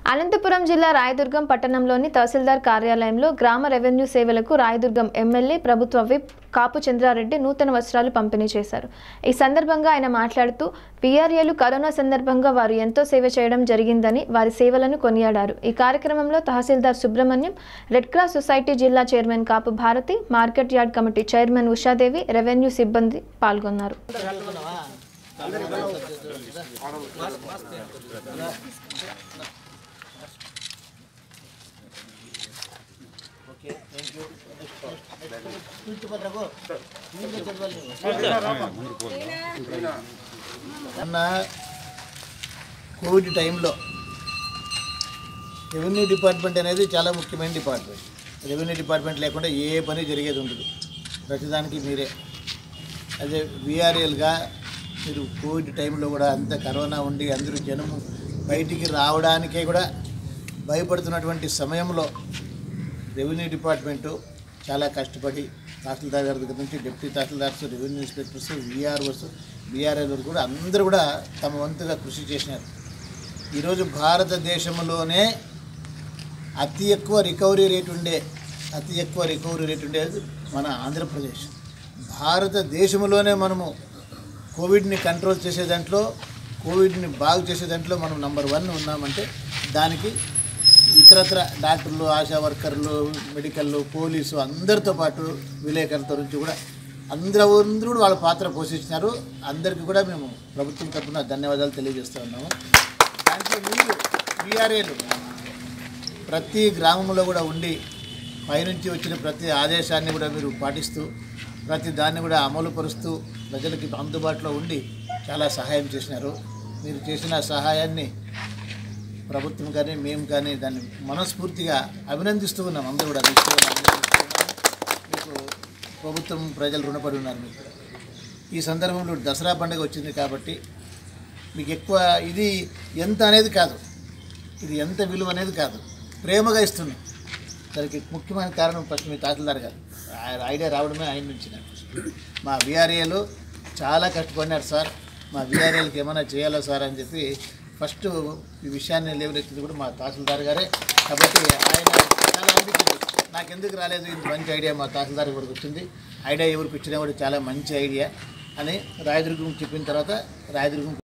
అనంతపురం జిల్లా రాయదుర్గం పట్టణంలోని తహసీల్దార్ కార్యాలయంలో గ్రామ రెవెన్యూ సేవలకు రాయదుర్గం ఎమ్మెల్యే ప్రభుత్వ విప్ కాపు చంద్రారెడ్డి నూతన వస్త్రాలు పంపిణీ చేశారు ఈ సందర్భంగా ఆయన మాట్లాడుతూ పీఆర్ఏలు కరోనా సందర్భంగా వారు ఎంతో సేవ చేయడం జరిగిందని వారి సేవలను కొనియాడారు ఈ కార్యక్రమంలో tahsildar Subrahmanyam red cross society జిల్లా chairman Kapu Bharathi market yard committee chairman Usha Devi revenue సిబ్బంది పాల్గొన్నారు ఓకే థ్యాంక్ యూ కూర్చోపత్రకు చదవాలి అన్న కోవిడ్ టైంలో రెవెన్యూ డిపార్ట్మెంట్ అనేది చాలా ముఖ్యమైన డిపార్ట్మెంట్ రెవెన్యూ డిపార్ట్మెంట్ లేకుండా ఏ పని జరిగేది ఉండదు ప్రతిదానికి మీరే అదే విఆర్ఎల్గా మీరు కోవిడ్ టైంలో కూడా అంత కరోనా ఉండి అందరూ జనము బయటికి రావడానికే కూడా భయపడుతున్నటువంటి సమయంలో రెవెన్యూ డిపార్ట్మెంటు చాలా కష్టపడి తహసీల్దార్ గారి దగ్గర నుంచి deputy tahsildars revenue inspectors VROs BRL కూడా అందరూ కూడా తమ వంతుగా కృషి చేసినారు ఈరోజు భారతదేశంలోనే అతి ఎక్కువ రికవరీ రేట్ ఉండే అతి ఎక్కువ రికవరీ రేట్ ఉండేది మన ఆంధ్రప్రదేశ్ భారతదేశంలోనే మనము కోవిడ్ని కంట్రోల్ చేసే దాంట్లో కోవిడ్ని బాగు చేసే దాంట్లో మనం నంబర్ వన్ ఉన్నామంటే దానికి ఇతరత్ర డాక్టర్లు ఆశా వర్కర్లు మెడికల్లు పోలీసు అందరితో పాటు విలేకరులతో నుంచి కూడా అందరూ అందరూ కూడా వాళ్ళ పాత్ర పోషించినారు అందరికీ కూడా మేము ప్రభుత్వం తరఫున ధన్యవాదాలు తెలియజేస్తూ ఉన్నాము దాంట్లో మీరు విఆర్ఏలు ప్రతి గ్రామంలో కూడా ఉండి పైనుంచి వచ్చిన ప్రతి ఆదేశాన్ని కూడా మీరు పాటిస్తూ ప్రతి దాన్ని కూడా అమలు పరుస్తూ ప్రజలకి అందుబాటులో ఉండి చాలా సహాయం చేసినారు మీరు చేసిన సహాయాన్ని ప్రభుత్వం కానీ మేము కానీ దాన్ని మనస్ఫూర్తిగా అభినందిస్తూ ఉన్నాం అందరూ కూడా మీకు కూడా అభినందిస్తూ ఉన్నాము. మీకు ప్రభుత్వం ప్రజలు రుణపడి ఉన్నారు మీకు ఈ సందర్భంలో దసరా పండుగ వచ్చింది కాబట్టి మీకు ఎక్కువ ఇది ఎంత అనేది కాదు ఇది ఎంత విలువ అనేది కాదు ప్రేమగా ఇస్తున్నాం దానికి ముఖ్యమైన కారణం ఫస్ట్ మీ తహసీల్దార్ గారు ఆయన ఐడియా రావడమే ఆయన నుంచి నాకు మా బీఆర్ఏలు చాలా కష్టపడినారు సార్ మా బీఆర్ఏలకి ఏమైనా చేయాలో సార్ అని చెప్పి ఫస్ట్ ఈ విషయాన్ని లేవనెత్తింది కూడా మా తహసీల్దార్ గారే కాబట్టి ఆయన చాలా అనిపించింది నాకెందుకు రాలేదు ఇంత మంచి ఐడియా మా తహసీల్దార్ వరకు వచ్చింది ఐడియా ఎవరికి వచ్చినా కూడా చాలా మంచి ఐడియా అని రాయదుర్గం చెప్పిన తర్వాత రాయదుర్గం